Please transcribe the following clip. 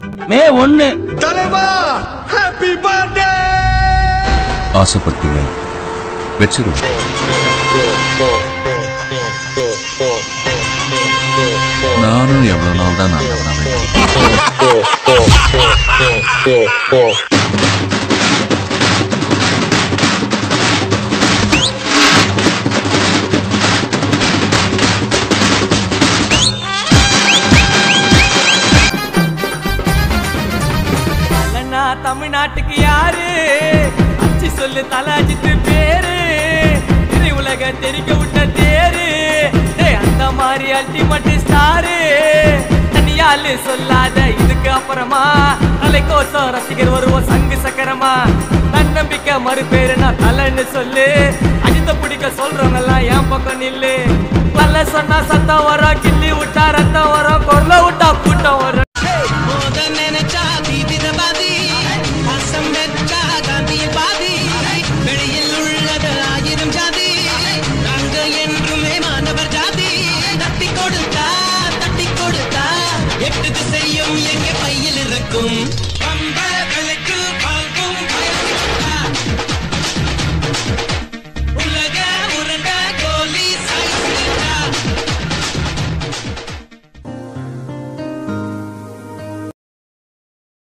மே ஒன்னு தலைவா happy birthday ஆசைப்பட்டீங்க வச்சிருவோம் நானும் எவ்வளவு நாள் தான் நல்லவனா வேணும் அண்ணா தமிழ்நாட்டுக்கு யாரு அச்சு சொல்லு தலாஜித்து பேரு திரை உலக தெரிக்க விட்ட தேரு டேய், அந்த மாதிரி அல்டிமேட் ஸ்டாரு தனியாலு சொல்லாத இதுக்கு அப்புறமா தலைக்கோசம் ரசிகர் வருவோம் சங்கு சக்கரமா தன்னம்பிக்கை மறுபேரு நான் தலைன்னு சொல்லு அஜித்த பிடிக்க சொல்றவங்க எல்லாம் என் பக்கம் நில்லு பல்ல சொன்னா சத்தம் வரும் கிள்ளி விட்டா ரத்தம் வரும் கொரல விட்டா கூட்டம் வரும் மோத நினைச்சா தீவிரவாதி பாசம் வெச்சா காந்தியவாதி வெளியில் உள்ளது ஆயிரம் ஜாதி நாங்க என்றுமே மாணவர் ஜாதி தட்டி கொடுத்தா தட்டி கொடுத்தா எட்டு திசையும் எங்க பையில் இருக்கும்